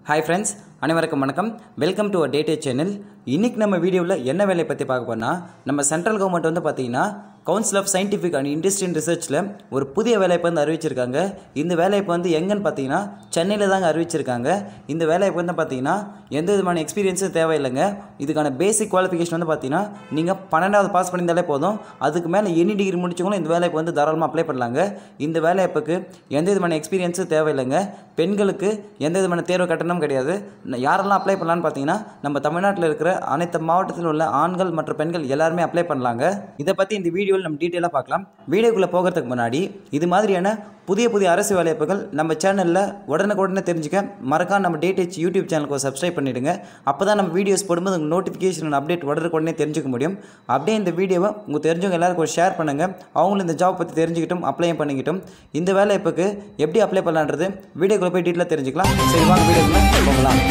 hi friends அனைவருக்கும் வணக்கம் welcome to a டேட்டே சேனல் இன்றைக்கி நம்ம வீடியோவில் என்ன வேலையை பற்றி பார்க்க போனால் நம்ம சென்ட்ரல் கவர்மெண்ட் வந்து பார்த்தீங்கன்னா council of scientific and industrial ரிசர்ச்சில் ஒரு புதிய வேலைவாய்ப்பு வந்து அறிவிச்சிருக்காங்க இந்த வேலைவாய்ப்பு வந்து எங்கன்னு பார்த்தீங்கன்னா சென்னையில் தாங்க அறிவிச்சிருக்காங்க இந்த வேலைவாய்ப்பு வந்து பார்த்தீங்கன்னா எந்த விதமான எக்ஸ்பீரியன்ஸும் தேவையில்லைங்க இதுக்கான பேசிக் குவாலிஃபிகேஷன் வந்து பார்த்தீங்கன்னா நீங்கள் பன்னெண்டாவது பாஸ் பண்ணியிருந்தாலே போதும் அதுக்கு மேலே எனி டிகிரி முடிச்சவங்களும் இந்த வேலைக்கு வந்து தாராளமாக அப்ளை பண்ணலாங்க இந்த வேலைவாய்ப்புக்கு எந்த விதமான எக்ஸ்பீரியன்ஸும் தேவையில்லைங்க பெண்களுக்கு எந்த விதமான தேர்வு கட்டணம் கிடையாது ந- யாரெல்லாம் அப்ளை பண்ணலான்னு பார்த்தீங்கன்னா நம்ம தமிழ்நாட்டில் இருக்கிற அனைத்து மாவட்டத்தில் உள்ள ஆண்கள் மற்றும் பெண்கள் எல்லாருமே அப்ளை பண்ணலாங்க இதை பற்றி இந்த வீடியோவில் நம்ம டீட்டெயிலாக பார்க்கலாம் வீடியோக்குள்ளே போகிறதுக்கு முன்னாடி இது மாதிரியான புதிய புதிய அரசு வேலைவாய்ப்புகள் நம்ம சேனலில் உடனுக்குடனே தெரிஞ்சுக்க மறக்காம நம்ம டேட் யூடியூப் சேனலுக்கு சப்ஸ்கிரைப் பண்ணிவிடுங்க அப்போ தான் நம்ம வீடியோஸ் போடும்போது உங்களுக்கு நோட்டிஃபிகேஷன் அப்டேட் உடனுக்குடனே தெரிஞ்சுக்க முடியும் அப்படியே இந்த வீடியோவை உங்கள் தெரிஞ்சவங்க எல்லாருக்கும் ஷேர் பண்ணுங்கள் அவங்களும் இந்த ஜாப் பற்றி தெரிஞ்சுக்கிட்டும் அப்ளையும் பண்ணிக்கிட்டும் இந்த வேலைவாய்ப்புக்கு எப்படி அப்ளை பண்ணலான்றது வீடியோக்குள்ளே போய் டீட்டெயிலாக தெரிஞ்சுக்கலாம் சரி வாங்க வீடியோக்குள்ளே போகலாம்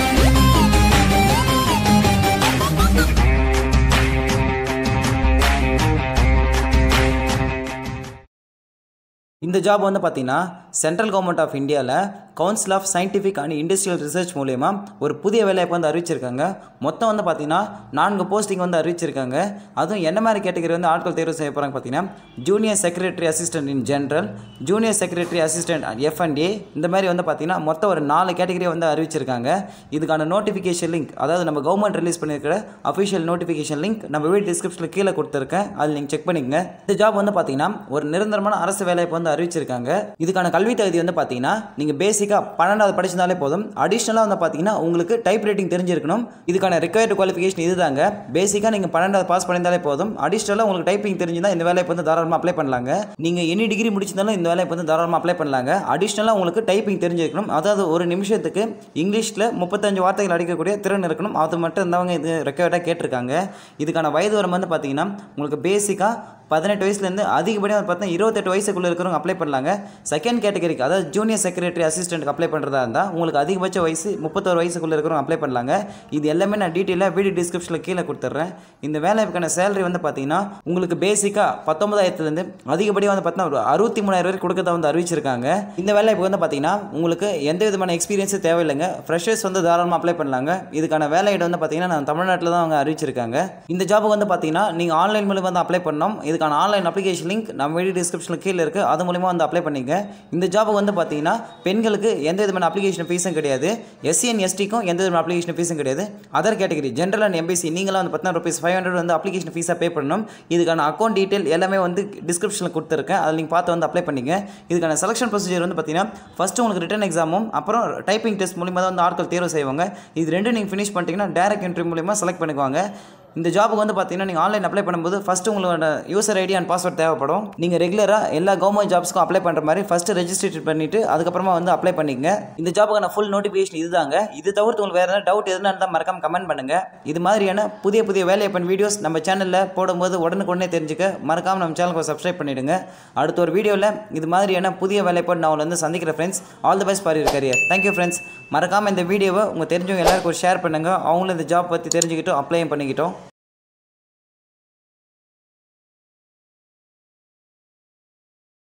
இந்த ஜாப் வந்து பார்த்தீங்கன்னா சென்ட்ரல் கவர்மெண்ட் ஆஃப் இந்தியாவில் council of scientific and industrial research மூலயமா ஒரு புதிய வேலைவாய்ப்பு வந்து அறிவிச்சிருக்காங்க மொத்தம் வந்து பார்த்தீங்கன்னா நான்கு போஸ்டிங் வந்து அறிவிச்சிருக்காங்க அதுவும் என்ன மாதிரி கேட்டகரி வந்து ஆட்கள் தேர்வு செய்ய போகிறாங்க பார்த்தீங்கன்னா junior secretary assistant in general junior secretary assistant F N A இந்த மாதிரி வந்து பார்த்தீங்கன்னா மொத்தம் ஒரு நாலு கேட்டகரி வந்து அறிவிச்சிருக்காங்க இதுக்கான நோட்டிஃபிகேஷன் லிங்க் அதாவது நம்ம கவர்மெண்ட் ரிலீஸ் பண்ணியிருக்கிற அஃபிஷியல் நோட்டிஃபிகேஷன் லிங்க் நம்ம வீடியோ டிஸ்கிரிப்ஷனில் கீழே கொடுத்துருக்கேன் அதில் நீங்கள் செக் பண்ணிக்கங்க இந்த ஜாப் வந்து பார்த்தீங்கன்னா ஒரு நிரந்தரமான அரசு வேலைவாய்ப்பு வந்து அறிவிச்சிருக்காங்க இதுக்கான கல்வி தகுதி வந்து பார்த்தீங்கன்னா நீங்கள் பேசிக்காக பன்னெண்டாவது படிச்சிருந்தாலே போதும் அடிஷ்னலாக வந்து பார்த்தீங்கன்னா உங்களுக்கு டைப் ரைட்டிங் தெரிஞ்சிருக்கணும் இதுக்கான ரெக்வயர்டு குவாலிஃபிகேஷன் இதுதாங்க பேசிக்காக நீங்கள் பன்னெண்டாவது பாஸ் பண்ணியிருந்தாலே போதும் அடிஷ்னலாக உங்களுக்கு டைப்பிங் தெரிஞ்சுதான் இந்த வேலைக்கு வந்து தாராளமாக அப்ளை பண்ணலாங்க நீங்கள் எனி டிகிரி முடிச்சிருந்தாலும் இந்த வேலைக்கு வந்து தாராளமாக அப்ளை பண்ணலாங்க அடிஷ்னலாக உங்களுக்கு டைப்பிங் தெரிஞ்சிருக்கணும் அதாவது ஒரு நிமிஷத்துக்கு இங்கிலீஷில் முப்பத்தஞ்சு வார்த்தைகள் அடிக்கக்கூடிய திறன் இருக்கணும் அது மட்டும் இருந்தவங்க இது ரெக்வயர்டாக கேட்டிருக்காங்க இதுக்கான வயது வரம் வந்து பார்த்தீங்கன்னா உங்களுக்கு பேசிக்காக பதினெட்டு வயசுலேருந்து அதிகப்படியாக வந்து பார்த்தீங்கன்னா இருபத்தெட்டு வயசுக்குள்ளே இருக்கிறவங்க அப்ளை பண்ணலாங்க செகண்ட் கேட்டகரிக்கு அதாவது ஜூனியர் செக்ரட்டரி அசிஸ்டன்ட்க்கு அப்ளை பண்ணுறதா இருந்தால் உங்களுக்கு அதிகபட்ச வயசு முப்பத்தோரு வயசுக்குள்ளே இருக்கிறவங்க அப்ளை பண்ணலாங்க இது எல்லாமே நான் டீட்டெயிலாக வீடியோ டிஸ்கிரிப்ஷனில் கீழே கொடுத்துட்றேன் இந்த வேலைக்கான சேலரி வந்து பார்த்தீங்கன்னா உங்களுக்கு பேசிக்காக பத்தொன்பதாயிரத்துலேருந்து அதிகப்படியாக வந்து பார்த்தீங்கன்னா ஒரு அறுபத்தி மூணாயிரம் வரை கொடுக்கறதா வந்து அறிவிச்சிருக்காங்க இந்த வேலைக்கு வந்து பார்த்தீங்கன்னா உங்களுக்கு எந்த விதமான எக்ஸ்பீரியன்ஸும் தேவையில்லைங்க ஃப்ரெஷர்ஸ் வந்து தாராளமாக அப்ளை பண்ணலாங்க இதுக்கான வேலையிட வந்து பார்த்தீங்கன்னா நான் தமிழ்நாட்டில் தான் அவங்க அறிவிச்சிருக்காங்க இந்த ஜாபுக்கு வந்து பார்த்தீங்கன்னா நீங்கள் ஆன்லைன் மூலியமாக வந்து அப்ளை பண்ணணும் இதுக்கான ஆன்லைன் அப்ளிகேஷன் லிங்க் நம்ம வீடியோ டிஸ்கிரிப்ஷனில் கீழே இருக்குது அது மூலிமா வந்து அப்ளை பண்ணிங்க இந்த ஜாபுக்கு வந்து பார்த்தீங்கன்னா பெண்களுக்கு எந்த விதமான அப்ளிகேஷன் ஃபீஸும் கிடையாது எஸ்சிஎன் எஸ்டிக்கும் எந்த விதமான அப்ளிகேஷன் ஃபீஸும் கிடையாது other category general and MBC நீங்களாம் வந்து பார்த்தீங்கன்னா ருபீஸ் ஃபைவ் ஹண்ட்ரட் வந்து அப்ளிகேஷன் ஃபீஸாக பே பண்ணணும் இதுக்கான அக்கௌண்ட் டீட்டெயில் எல்லாமே வந்து டிஸ்கிரிப்ஷனில் கொடுத்துருக்கேன் அதில் நீங்கள் பார்த்து வந்து அப்ளை பண்ணிங்க இதுக்கான செலக்ஷன் ப்ரொசீஜர் வந்து பார்த்தீங்கன்னா ஃபஸ்ட்டு உங்களுக்கு ரிட்டன் எக்ஸாமும் அப்புறம் டைப்பிங் டெஸ்ட் மூலிமா தான் வந்து ஆட்கள் தேர்வு செய்வாங்க இது ரெண்டும் நீங்கள் ஃபினிஷ் பண்ணிட்டீங்கன்னா டேரக்ட் என்ட்ரி மூலிமா செலக்ட் பண்ணிக்குவாங்க இந்த ஜாபுக்கு வந்து பார்த்தீங்கன்னா நீங்கள் ஆன்லைன் அப்ளை பண்ணும்போது ஃபஸ்ட்டு உங்களோட யூசர் ஐடி அண்ட் பாஸ்வேர்ட் தேவைப்படும் நீங்கள் ரெகுலராக எல்லா கவர்மெண்ட் ஜாப்ஸ்க்கும் அப்ளை பண்ணுற மாதிரி ஃபஸ்ட்டு ரெஜிஸ்ட்ரேட் பண்ணிவிட்டு அதுக்கப்புறமா வந்து அப்ளை பண்ணிங்க இந்த ஜாபுக்கான ஃபுல் நோட்டிஃபிகேஷன் இதுதாங்க இது தவிர்த்து உங்களுக்கு வேறு ஏதாவது டவுட் எதுனா இருந்தால் மறக்காம கமெண்ட் பண்ணுங்கள் இது மாதிரியான புதிய புதிய வேலையப்பன் வீடியோஸ் நம்ம சேனலில் போடும்போது உடனுக்குடனே தெரிஞ்சுக்க மறக்காம நம்ம சேனலுக்கு சப்ஸ்கிரைப் பண்ணிவிடுங்க அடுத்த ஒரு வீடியோவில் இது மாதிரியான புதிய வேலைப்பாடு நான் உங்களை வந்து சந்திக்கிறேன் friends all the best for your career thank you friends மறக்காமல் இந்த வீடியோவை உங்கள் தெரிஞ்சவங்க எல்லாருக்கும் ஷேர் பண்ணுங்கள் அவங்களும் இந்த ஜாப் பற்றி தெரிஞ்சுக்கிட்டோம் அப்ளையும் பண்ணிக்கிட்டோம்